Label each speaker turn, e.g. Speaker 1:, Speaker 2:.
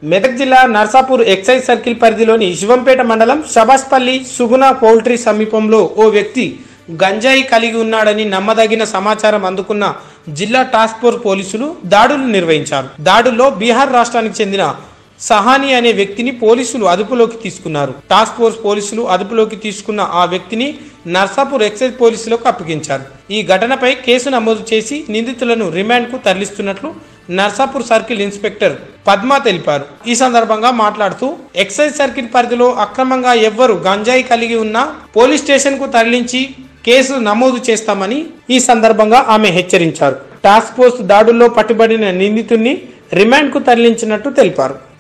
Speaker 1: మెదక్ జిల్లా Narsapur excise circle పరిధిలోని శివంపేట మండలం షబాష్పల్లి సుగుణ పౌల్ట్రీ సమీపంలో ఓ వ్యక్తి గంజాయి కలిగి ఉన్నాడని నమ్మదగిన సమాచారం అందుకున్న జిల్లా టాస్క్ ఫోర్స్ పోలీసులు దాడులు నిర్వహించారు దాడుల్లో బీహార్ రాష్ట్రానికి చెందిన సహాని అనే వ్యక్తిని పోలీసులు అదుపులోకి తీసుకున్నారు టాస్క్ ఫోర్స్ పోలీసులు అదుపులోకి తీసుకున్న ఆ వ్యక్తిని నర్సాపూర్ ఎక్సైజ్ పోలీసులకు అప్పగించారు ఈ ఘటనపై కేసు నమోదు చేసి నిందితులను రిమాండ్ కు తరలిస్తున్నట్లు నర్సాపూర్ సర్కిల్ ఇన్స్పెక్టర్ పద్మ తెలిపారు ఈ సందర్భంగా మాట్లాడుతూ ఎక్సైజ్ సర్కిల్ పరిధిలో అక్రమంగా ఎవ్వరు గంజాయి కలిగి ఉన్నా పోలీస్ స్టేషన్ కు తరలించి కేసు నమోదు చేస్తామని ఈ సందర్భంగా ఆమె హెచ్చరించారు టాస్క్ ఫోర్స్ దాడుల్లో పట్టుబడిన నిందితుడిని రిమాండ్ కు తరలించినట్టు తెలిపారు